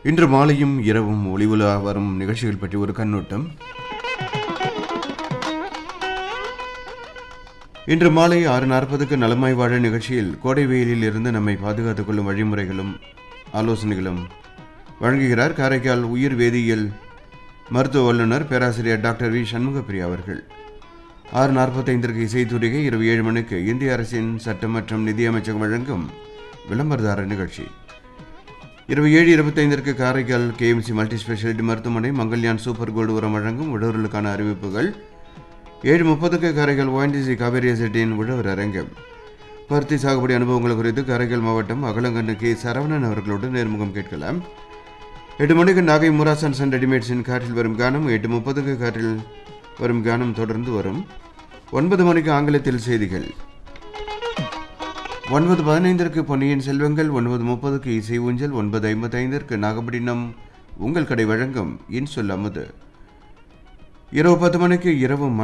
இன்று மாலையும் இரவும் ஒளிவுலா வரும் நிகழ்ச்சிகள் பற்றி ஒரு கண்ணோட்டம் இன்று மாலை ஆறு நாற்பதுக்கு நலமாய் வாழ நிகழ்ச்சியில் கோடை வெயிலில் இருந்து நம்மை பாதுகாத்துக் கொள்ளும் வழிமுறைகளும் ஆலோசனைகளும் வழங்குகிறார் காரைக்கால் உயிர் வேதியியல் மருத்துவ வல்லுநர் பேராசிரியர் டாக்டர் வி சண்முகப்பிரியா அவர்கள் ஆறு நாற்பத்தைந்திற்கு இசைத்துறைகை இரவு ஏழு மணிக்கு இந்திய அரசின் சட்டம் மற்றும் நிதியமைச்சகம் வழங்கும் விளம்பரதார நிகழ்ச்சி இரவு ஏழு இருபத்தைந்திற்கு காரைக்கால் கேஎம்சி மல்டி ஸ்பெஷாலிட்டி மருத்துவமனை மங்கல்யான் சூப்பர் கோல்டு உரம் வழங்கும் உழவர்களுக்கான அறிவிப்புகள் ஏழு முப்பதுக்கு காரைக்கால் ஓஎன்டிசி காவேரி செட்டியின் உழவர் அரங்கம் பருத்தி சாகுபடி அனுபவங்கள் குறித்து காரைக்கால் மாவட்டம் அகலங்கண்ணு கே சரவணன் அவர்களோடு நேர்முகம் கேட்கலாம் எட்டு மணிக்கு நாகை முராசன் சன் ரெடிமேட்ஸின் காற்றில் வரும் கானம் எட்டு முப்பதுக்கு காற்றில் வரும் கானம் தொடர்ந்து வரும் ஒன்பது மணிக்கு ஆங்கிலத்தில் செய்திகள் ஒன்பது பதினைந்திற்கு பொன்னியின் செல்வங்கள் ஒன்பது முப்பதுக்கு இசை ஊஞ்சல் ஒன்பது ஐம்பத்தைந்திற்கு நாகப்பட்டினம் உங்கள் கடை வழங்கும் இன்சொல் அமுது இரவு பத்து மணிக்கு இரவு